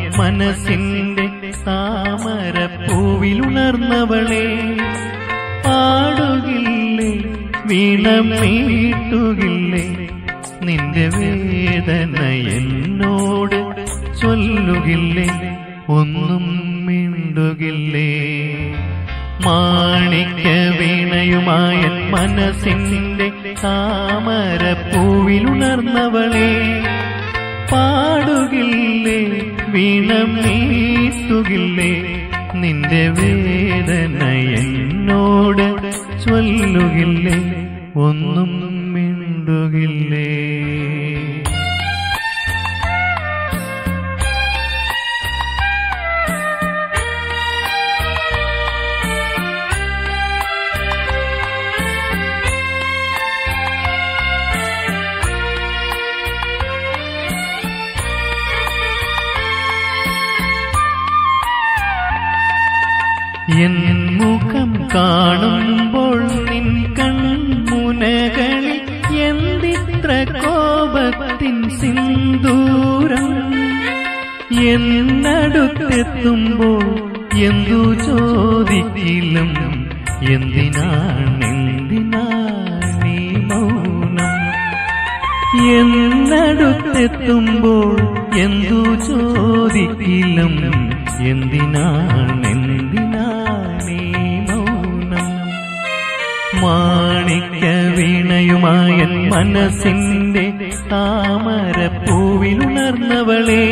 മനസ്സിന്റെ താമരപ്പൂവിലുണർന്നവളെ പാടുകില്ലേ വീണമീട്ടുകില്ലേ നിന്റെ വേദന എന്നോട് ചൊല്ലുകില്ലേ ഒന്നും മിണ്ടുകില്ലേ മാണിക്യ വീണയുമായ മനസ്സിന്റെ താമരപ്പൂവിലുണർന്നവളെ പാടുകില്ലേ വീണമീട്ടുകില്ലേ നിന്റെ വേദന എന്നോട് ചൊല്ലുകില്ലേ ഒന്നും മിണ്ടുകില്ലേ എൻ മുഖം കാണുമ്പോൾ നിൻ കൺമുനകളിൽ എന്തിത്ര കോപത്തിൻ സിന്ദൂരം എന്നടുത്തെത്തുമ്പോൾ എന്തു ചോദിക്കിലും എന്തിനാണെന്തിനാണീ മൗനം എന്നടുത്തെത്തുമ്പോൾ എന്തു ചോദിക്കിലും എന്തിനാണെന്തിനാണീ മൗനം മാണിക്യ വീണയുമായ മനസ്സിന്റെ താമരപ്പൂവിലുണർന്നവളെ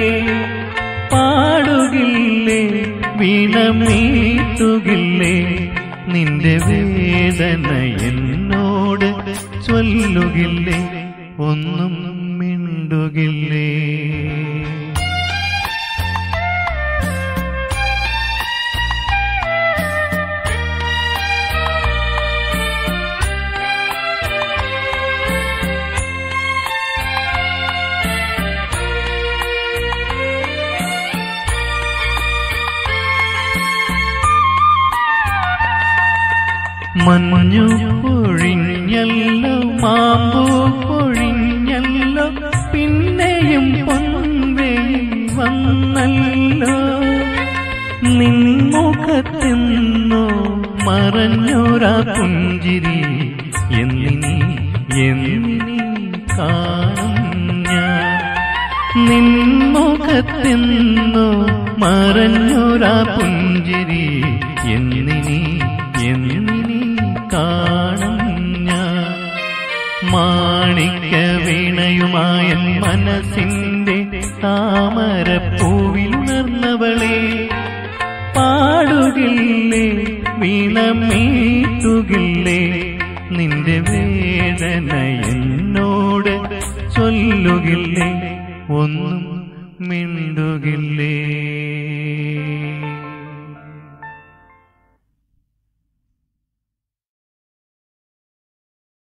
പാടുകില്ലേ വീണമീട്ടുകില്ലേ നിന്റെ വേദന എന്നോട് ചൊല്ലുകില്ലേ ഒന്നും മിണ്ടുകില്ലേ മഞ്ഞു പൊഴിഞ്ഞല്ലോ മാമ്പു പൊഴിഞ്ഞല്ലോ പിന്നെയും പൊൻവെയിൽ വന്നല്ലോ നിൻമുഖത്തെന്നോ മറഞ്ഞോരാ പുഞ്ചിരി എന്നിനി എന്നിനി കാണും ഞാൻ നിൻമുഖത്തെന്നോ മറഞ്ഞോരാ പുഞ്ചിരി എന്നിനി എന്നിനി കാണും ഞാൻ മാണിക്യ വീണയുമായ മനസ്സിന്റെ താമരപ്പൂവിലുണർന്നവളെ പാടുകില്ലേ വീണമീട്ടുകില്ലേ നിന്റെ വേദന എന്നോട് ചൊല്ലുകില്ലേ ഒന്നും മിണ്ടുകില്ലേ